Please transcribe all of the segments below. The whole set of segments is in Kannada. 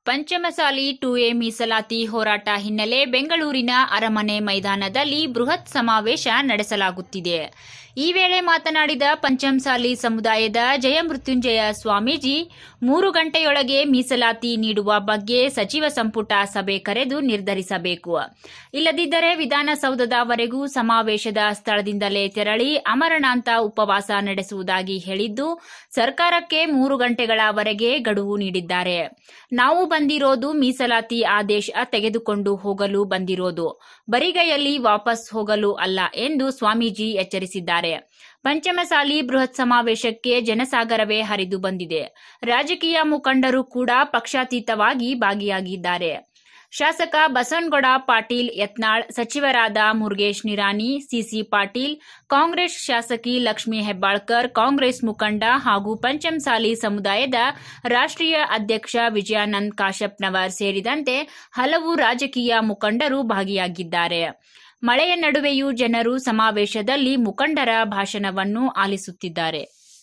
ಪಂಚಮಸಾಲಿ ಟು ಎ ಮೀಸಲಾತಿ ಹೋರಾಟ ಹಿನ್ನೆಲೆ ಬೆಂಗಳೂರಿನ ಅರಮನೆ ಮೈದಾನದಲ್ಲಿ ಬೃಹತ್ ಸಮಾವೇಶ ನಡೆಸಲಾಗುತ್ತಿದೆ ಈ ವೇಳೆ ಮಾತನಾಡಿದ ಪಂಚಮಸಾಲಿ ಸಮುದಾಯದ ಜಯಮೃತ್ಯುಂಜಯ ಸ್ವಾಮೀಜಿ ಮೂರು ಗಂಟೆಯೊಳಗೆ ಮೀಸಲಾತಿ ನೀಡುವ ಬಗ್ಗೆ ಸಚಿವ ಸಂಪುಟ ಸಭೆ ಕರೆದು ನಿರ್ಧರಿಸಬೇಕು ಇಲ್ಲದಿದ್ದರೆ ವಿಧಾನಸೌಧದವರೆಗೂ ಸಮಾವೇಶದ ಸ್ಥಳದಿಂದಲೇ ತೆರಳಿ ಅಮರಣಾಂತ ಉಪವಾಸ ನಡೆಸುವುದಾಗಿ ಹೇಳಿದ್ದು ಸರ್ಕಾರಕ್ಕೆ ಮೂರು ಗಂಟೆಗಳವರೆಗೆ ಗಡುವು ನೀಡಿದ್ದಾರೆ ನಾವು ಬಂದಿರೋದು ಮೀಸಲಾತಿ ಆದೇಶ ತೆಗೆದುಕೊಂಡು ಹೋಗಲು ಬಂದಿರೋದು ಬರಿಗೈಯಲ್ಲಿ ವಾಪಸ್ ಹೋಗಲು ಅಲ್ಲ ಎಂದು ಸ್ವಾಮೀಜಿ ಎಚ್ಚರಿಸಿದ್ದಾರೆ ಪಂಚಮಸಾಲಿ ಬೃಹತ್ ಸಮಾವೇಶಕ್ಕೆ ಜನಸಾಗರವೇ ಹರಿದು ಬಂದಿದೆ ರಾಜಕೀಯ ಮುಖಂಡರು ಕೂಡ ಪಕ್ಷಾತೀತವಾಗಿ ಭಾಗಿಯಾಗಿದ್ದಾರೆ ಶಾಸಕ ಬಸವನಗೌಡ ಪಾಟೀಲ್ ಯತ್ನಾಳ್ ಸಚಿವರಾದ ಮುರುಗೇಶ್ ನಿರಾಣಿ ಸಿಸಿ ಪಾಟೀಲ್ ಕಾಂಗ್ರೆಸ್ ಶಾಸಕಿ ಲಕ್ಷ್ಮೀ ಹೆಬ್ಬಾಳ್ಕರ್ ಕಾಂಗ್ರೆಸ್ ಮುಖಂಡ ಹಾಗೂ ಪಂಚಮಸಾಲಿ ಸಮುದಾಯದ ರಾಷ್ಟ್ರೀಯ ಅಧ್ಯಕ್ಷ ವಿಜಯಾನಂದ್ ಕಾಶಪ್ಪನವರ್ ಸೇರಿದಂತೆ ಹಲವು ರಾಜಕೀಯ ಮುಖಂಡರು ಭಾಗಿಯಾಗಿದ್ದಾರೆ ಮಳೆಯ ನಡುವೆಯೂ ಜನರು ಸಮಾವೇಶದಲ್ಲಿ ಮುಖಂಡರ ಭಾಷಣವನ್ನು ಆಲಿಸುತ್ತಿದ್ದಾರೆ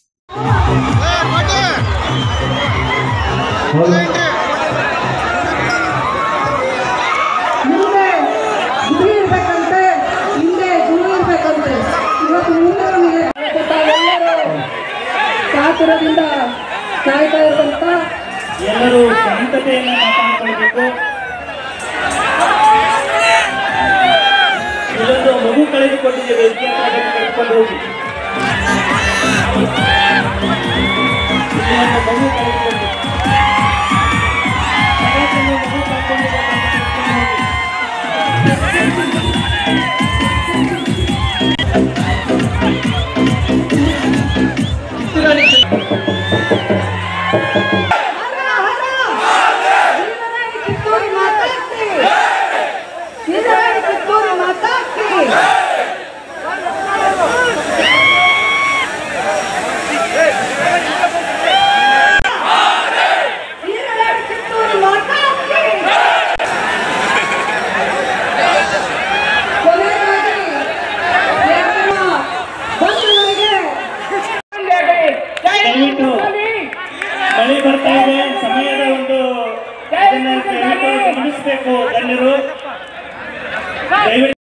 ಮುಂದೆ ಗುರಿ ಇರ್ಬೇಕಂತೆ ಹಿಂದೆ ಗುರು ಇರ್ಬೇಕಂತೆ ಇವತ್ತು ಮುಂದೆ ನಮಗೆ ತಾವೆಲ್ಲರೂ ಕಾತುರದಿಂದ ಕಾಯ್ತಾ ಇರುವಂತ ಎಲ್ಲರೂ ಶಾಂತತೆಯನ್ನು ಕಾಪಾಡಿಕೊಳ್ಬೇಕು ಇಲ್ಲೊಂದು ಮಗು ಕಳೆದುಕೊಂಡಿದೆ ವೇದಿಕೆ ಕರೆದುಕೊಂಡು ಹೋಗಿ ಇಲ್ಲೊಂದು ಮಗು ಕಳೆದುಕೊಂಡಿದೆ ಜಗತ್ತನ್ನು ಮಗು ಕಳ್ಕೊಂಡಿದೆ ಅಂತ ಕರ್ಕೊಂಡು ಹೋಗಿ. ಕಿತ್ತೂರು ಮಾತಾಡ್ತಿ ಕಿತ್ತೂರು ಮಾತಾಡ್ತಿ ಕಿತ್ತೂರು ಮಾತಾಡ್ತಿ ಕೊನೆಯದಾಗಿ ಎಲ್ಲ ಬಂಧುಗಳಿಗೆ ದಯವಿಟ್ಟು ಮಳೆ ಬರ್ತಾ ಇದೆ ಸಮಯದ ಒಂದು ಅದನ್ನ ದಯವಿಟ್ಟು ಗಮನಿಸಬೇಕು ಗಣ್ಯರು ದಯವಿಟ್ಟು